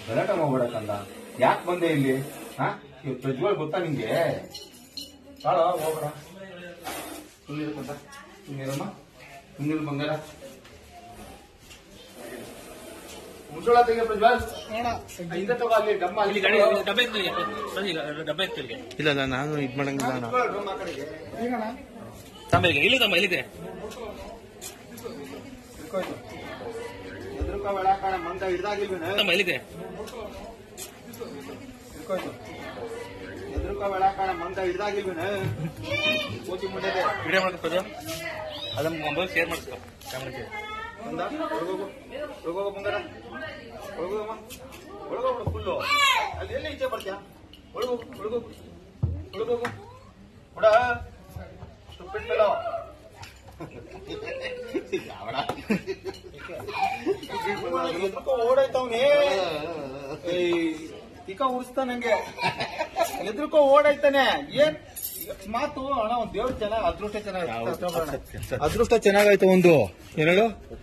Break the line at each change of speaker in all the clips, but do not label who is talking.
ಗಲಾಟೆ ಮಾಡ್ಬೇಡಕ್ಕಂದ ಯಾಕೆ ಬಂದೆ ಇಲ್ಲಿ ಹಾ ಇವ್ ಪ್ರಜ್ವಲ್ ಗೊತ್ತಾ ನಿಂಗೆ ಬಾಳ ಹೋಗ್ಬೇಡ ಸುಮ್ಮನಿರಕ್ಕಂತ ಸುಮ್ಮನಿರಮ್ಮ ಸುಮ್ಮನಿರು ಬಂಗಾರ ಮುಚ್ಚಳ ತೆಗೆ ಪ್ರಜ್ವಲ್ ಹಿಂದೆ ತಗೋ ಅಲ್ಲಿ ಡಮ್ಮ ಅಲ್ಲಿ
ಇಲ್ಲಿ ಗಾಡಿ ಡಬ್ಬೆ ಎತ್ತಲಿಗೆ ಬನ್ನಿ ಈಗ ಡಬ್ಬೆ ಎತ್ತಲಿಗೆ
ಇಲ್ಲ ಇಲ್ಲ ನಾನು ಇದ್ ಮಾಡಂಗಿಲ್ಲ ಅಣ್ಣ
ಡ್ರಮ್ ಆ ಕಡೆಗೆ
ತಮ್ಮ ಇಲ್ಲಿ ತಮ್ಮ ಇಲ್ಲಿದೆ
ಇಟ್ಕೊಯ್ತು ಎದುರುಕೋಬೇಡ ಕಣ ಮಂಗ ಹಿಡ್ದಾಗಿಲ್ವೇನೆ
ತಮ್ಮ ಇಲ್ಲಿದೆ
ಇಟ್ಕೊಯ್ತು ಎದುರುಕೋಬೇಡ ಕಣ ಮಂಗ ಹಿಡ್ದಾಗಿಲ್ವೇನೆ ಕೋಚಿ ಮುಂದೆ
ವಿಡಿಯೋ ಮಾಡ್ಕೊಂಡು ಅದನ್ನ ಮೊಬೈಲ್ ಶೇರ್ ಮಾಡಿಸ್ಕೊ ಕ್ಯಾಮ್ರಾಗೆ
ಬಂದ ಒಳಗೋಗು ಒಳಗೋಗು ಬಂಗಾರ ಒಳಗೋಗಮ್ಮ ಒಳಗೋಗ್ಬಿಡು ಫುಲ್ಲು ಅಲ್ಲಿ ಎಲ್ಲಿ ಈಚೆ ಬರ್ತೀಯಾ ಒಳಗೋಗು ಒಳಗೋಗು ಒಳಗೋಗು ಕೊಡ ಸ್ಟುಪಿಡ್ ಫೆಲೋ ಎದ್ರುಕೋ ಓಡಾಯ್ತವ್ನೇ ತಿಕ್ಕ ಉಡಿಸ್ತಾ ನಂಗೆ ಎದ್ರುಕೋ ಓಡಾಯ್ತಾನೆ ಏನ್ ಮಾತು ಅಣ್ಣ ಒಂದ್ ದೇವ್ರ ಚೆನ್ನಾಗ್ ಅದೃಷ್ಟ ಚೆನ್ನಾಗಿ ಅದೃಷ್ಟ ಚೆನ್ನಾಗಾಯ್ತು ಒಂದು ಏನೇಳು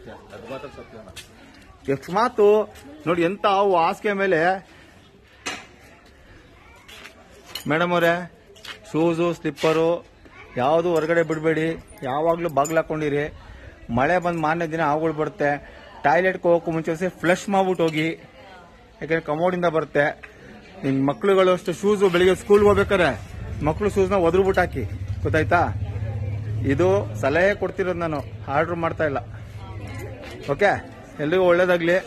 ಅಕಸ್ಮಾತು ನೋಡಿ ಎಂತ ಅವು ಹಾಸಿಗೆ ಮೇಲೆ ಮೇಡಮ್ ಅವರೇ ಶೂಸು ಸ್ಲಿಪ್ಪರು ಯಾವುದು ಹೊರಗಡೆ ಬಿಡಬೇಡಿ ಯಾವಾಗಲೂ ಬಾಗ್ಲು ಹಾಕೊಂಡಿರಿ ಮಳೆ ಬಂದು ಮಾರನೇ ದಿನ ಹಾವುಗಳು ಬರುತ್ತೆ ಟಾಯ್ಲೆಟ್ಗೆ ಹೋಗೋಕ್ಕೂ ಮುಂಚೆ ಫ್ಲಶ್ ಮಾಡ್ಬಿಟ್ಟು ಹೋಗಿ ಯಾಕಂದ್ರೆ ಕಮೋಡಿಂದ ಬರುತ್ತೆ ನಿಮ್ ಮಕ್ಳುಗಳು ಅಷ್ಟು ಶೂಸು ಬೆಳಿಗ್ಗೆ ಸ್ಕೂಲ್ಗೆ ಹೋಗ್ಬೇಕಾರೆ ಮಕ್ಕಳು ಶೂಸ್ನ ಒದ್ರುಬಿಟ್ಟು ಹಾಕಿ ಗೊತ್ತಾಯ್ತಾ ಇದು ಸಲಹೆ ಕೊಡ್ತಿರೋದು ನಾನು ಆರ್ಡರ್ ಮಾಡ್ತಾ ಇಲ್ಲ ಓಕೆ ಎಲ್ರಿಗೂ ಒಳ್ಳೇದಾಗ್ಲಿ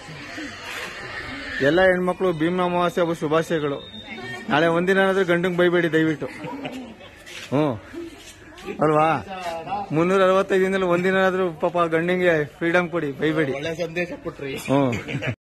ಎಲ್ಲ ಹೆಣ್ಮಕ್ಳು ಭೀಮ್ನ ಅಮಾವಾಸ್ಯೆ ಹಬ್ಬ ಶುಭಾಶಯಗಳು ನಾಳೆ ಒಂದಿನ ಏನಾದ್ರೂ ಗಂಡಂಗೆ ಬೈಬೇಡಿ ದಯವಿಟ್ಟು ಹ್ಞೂ ಅಲ್ವಾ ಮುನ್ನೂರ ಅರವತ್ತೈದು ದಿನದಲ್ಲಿ ಒಂದಿನ ಆದ್ರೂ ಪಾಪ ಗಂಡಿಗೆ ಫ್ರೀಡಮ್ ಕೊಡಿ ಬೈಬೇಡಿ
ಒಳ್ಳೆ ಸಂದೇಶ ಕೊಟ್ರಿ
ಹ್ಞೂ